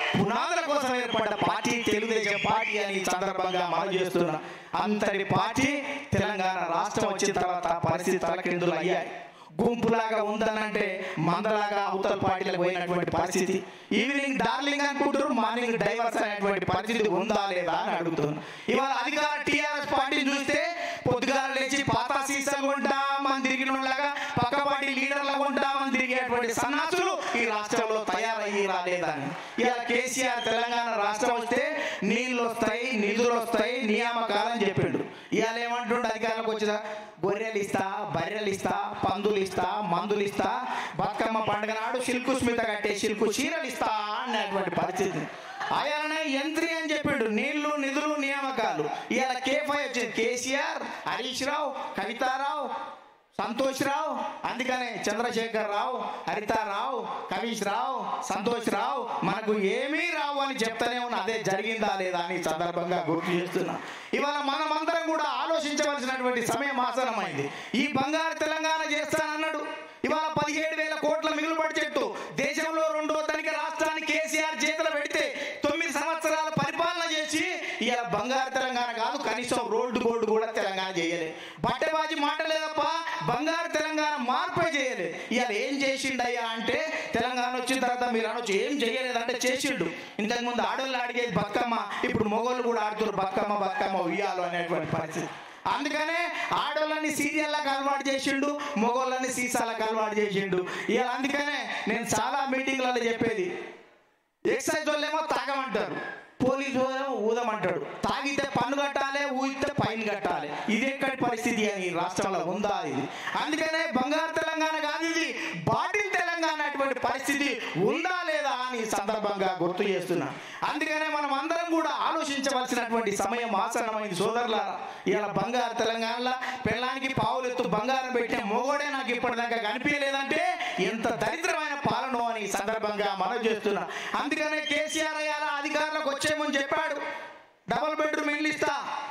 పునాదుల కోసం ఏర్పడ్డ పార్టీ తెలుగుదేశం పార్టీ అని ఈ సందర్భంగా మనం చేస్తున్నా అంతటి పార్టీ తెలంగాణ రాష్ట్రం వచ్చిన తర్వాత పరిస్థితి తలకిందులు అయ్యాయి గుంపులాగా ఉందనంటే మందలాగా అవతల పార్టీలకు పోయినటువంటి పరిస్థితి ఈవినింగ్ డార్లింగ్ అనుకుంటారు మార్నింగ్ డైవర్స్ అనేటువంటి పరిస్థితి ఉందా లేదా అని అడుగుతున్నారు ఇవాళ అధికార టీఆర్ఎస్ పార్టీ చూస్తే పొద్దుగాల లేచి పాత సీసాలు ఉంటామని తిరిగిన వాళ్ళగా పక్క పార్టీ లీడర్లుగా ఉంటామని తిరిగేటువంటి సన్నాసులు ఈ రాష్ట్రంలో తయారయ్యి రాలేదని ఇలా కేసీఆర్ తెలంగాణ రాష్ట్రం వస్తే నీళ్ళు వస్తాయి నిధులు వస్తాయి నియామకాలని చెప్పిండు ఇవాళ ఏమంటుండే అధికారంలోకి వచ్చిన గొర్రెలు ఇస్తా బర్రెలు ఇస్తా పందులు ఇస్తా మందులు ఇస్తా బతుకమ్మ పండుగ నాడు సిల్కు స్మిత కట్టే సిల్కు చీరలు ఇస్తా అన్నటువంటి పరిస్థితి ఆయననే యంత్రి అని చెప్పిండు నీళ్లు నిధులు నియామకాలు ఇవాళ కేఫై వచ్చింది కేసీఆర్ హరీష్ రావు కవితారావు సంతోష్ రావు అందుకనే చంద్రశేఖర్ రావు హరితారావు కవీష్ రావు సంతోష్ రావు మనకు ఏమీ రావు అని చెప్తానే ఉన్నా అదే జరిగిందా లేదా అని ఈ సందర్భంగా గుర్తు చేస్తున్నా ఇవాళ మనమందరం కూడా ఆలోచించవలసినటువంటి సమయం ఆసనమైంది ఈ బంగారు తెలంగాణ చేస్తానన్నాడు ఇవాళ పదిహేడు వేల కోట్ల మిగులు బడ్జెట్ దేశంలో రెండో తనిఖీ రాష్ట్రాన్ని కేసీఆర్ చేతులు పెడితే తొమ్మిది సంవత్సరాల పరిపాలన చేసి ఇలా బంగారు తెలంగాణ కాదు కనీసం రోడ్డు గోల్డ్ కూడా తెలంగాణ చేయలే బట్టబాజీ మాటలే తప్ప బంగారు తెలంగాణ మార్పే చేయలే ఇవాళ ఏం చేసిండయ్యా అంటే తెలంగాణ వచ్చిన తర్వాత మీరు అనొచ్చు ఏం చేయలేదంటే చేసిండు ఇంతకుముందు ఆడోళ్ళు అడిగేది బతుకమ్మ ఇప్పుడు మొగోళ్ళు కూడా ఆడుతున్నారు బతుకమ్మ బతుకమ్మ ఉయ్యాలు అనేటువంటి పరిస్థితి అందుకనే ఆడోళ్ళని సీరియల్లకు అలవాటు చేసిండు మగోళ్ళని సీసాలకు అలవాటు చేసిండు ఇవాళ అందుకనే నేను చాలా మీటింగ్లలో చెప్పేది ఎక్సైజ్ వాళ్ళేమో తాగమంటారు పోలీసు వాళ్ళేమో ఊదమంటాడు తాగితే పన్ను కట్టాలి ఊదితే పైన కట్టాలి ఇది ఎక్కడి పరిస్థితి అని ఈ రాష్ట్రంలో ఉందా ఇది అందుకనే బంగారు తెలంగాణ కాదు ఇది బాటిల్ తెలంగాణ అటువంటి పరిస్థితి ఉందా లేదా అని ఈ సందర్భంగా గుర్తు చేస్తున్నా అందుకనే మనం అందరం కూడా ఆలోచించవలసినటువంటి సమయం ఆసనమైంది సోదరులారా ఇలా బంగారు తెలంగాణలో పెళ్ళానికి పావులెత్తు బంగారం పెట్టిన మొగోడే నాకు ఇప్పటిదాకా కనిపించలేదంటే ఎంత దరిద్రమైన పాలన అని ఈ సందర్భంగా మనం చేస్తున్నా అందుకనే కేసీఆర్ అయ్యాల అధికారులకు వచ్చేమని చెప్పాడు డబుల్ బెడ్రూమ్ ఇల్లు ఇస్తా